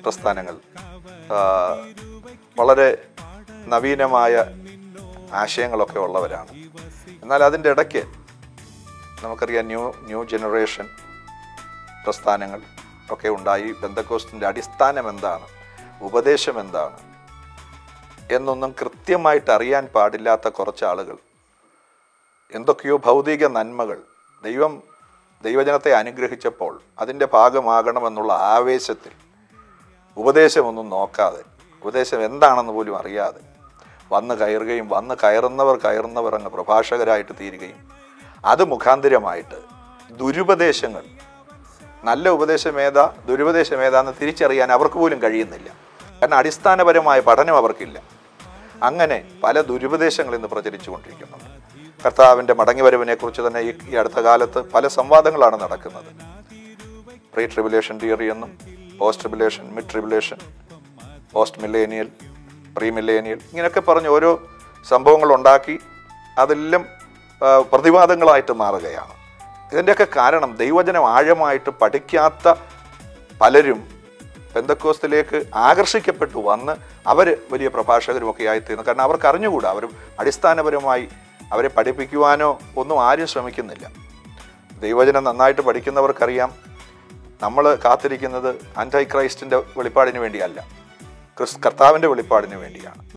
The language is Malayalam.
പ്രസ്ഥാനങ്ങൾ ആ, വളരെ നവീനമായ ആശയങ്ങളൊക്കെ ഉള്ളവരാണ് എന്നാൽ അതിൻ്റെ ഇടയ്ക്ക് നമുക്കറിയാം ന്യൂ ന്യൂ ജനറേഷൻ പ്രസ്ഥാനങ്ങൾ ഒക്കെ ഉണ്ടായി ബന്ധക്കോസ്റ്റിൻ്റെ അടിസ്ഥാനം എന്താണ് ഉപദേശം എന്താണ് എന്നൊന്നും കൃത്യമായിട്ട് അറിയാൻ പാടില്ലാത്ത കുറച്ച് ആളുകൾ എന്തൊക്കെയോ ഭൗതിക നന്മകൾ ദൈവം ദൈവജനത്തെ അനുഗ്രഹിച്ചപ്പോൾ അതിൻ്റെ ഭാഗമാകണമെന്നുള്ള ആവേശത്തിൽ ഉപദേശമൊന്നും നോക്കാതെ ഉപദേശം എന്താണെന്ന് പോലും അറിയാതെ വന്ന് കയറുകയും വന്ന് കയറുന്നവർ കയറുന്നവർ അങ്ങ് പ്രഭാഷകരായിട്ട് തീരുകയും അത് മുഖാന്തരമായിട്ട് ദുരുപദേശങ്ങൾ നല്ല ഉപദേശം ഏതാ ദുരുപദേശം ഏതാന്ന് തിരിച്ചറിയാൻ അവർക്ക് പോലും കഴിയുന്നില്ല കാരണം അടിസ്ഥാനപരമായ പഠനം അവർക്കില്ല അങ്ങനെ പല ദുരുപദേശങ്ങൾ ഇന്ന് പ്രചരിച്ചു കൊണ്ടിരിക്കുന്നുണ്ട് കർത്താവിൻ്റെ മടങ്ങിവരവിനെ കുറിച്ച് തന്നെ ഈ ഈ അടുത്ത കാലത്ത് പല സംവാദങ്ങളാണ് നടക്കുന്നത് പ്രീ ട്രിബുലേഷൻ തിയറി എന്നും post tribulation mid tribulation post millennial pre millennial ഇങ്ങനെയൊക്കെ പറഞ്ഞ് ഓരോ സംഭവങ്ങൾ ഉണ്ടാക്കി അതെല്ലാം ആ, പ്രതിവാദങ്ങളായിട്ട് മാറുകയാണ് ഇതിൻ്റെയൊക്കെ കാരണം ദൈവജനം ആഴമായിട്ട് പഠിക്കാത്ത പലരും പെന്തക്കോസ്തിലേക്ക് ആകർഷിക്കപ്പെട്ടു വന്ന് അവർ വലിയ പ്രഭാഷകരും ഒക്കെ ആയിത്തീർന്നു കാരണം അവർക്ക് അറിഞ്ഞുകൂടാ അവർ അടിസ്ഥാനപരമായി അവരെ പഠിപ്പിക്കുവാനോ ഒന്നും ആരും ശ്രമിക്കുന്നില്ല ദൈവജനം നന്നായിട്ട് പഠിക്കുന്നവർക്കറിയാം നമ്മൾ കാത്തിരിക്കുന്നത് ആൻറ്റൈ ക്രൈസ്റ്റിൻ്റെ വെളിപ്പാടിന് വേണ്ടിയല്ല ക്രിസ് കർത്താവിൻ്റെ വെളിപ്പാടിന് വേണ്ടിയാണ്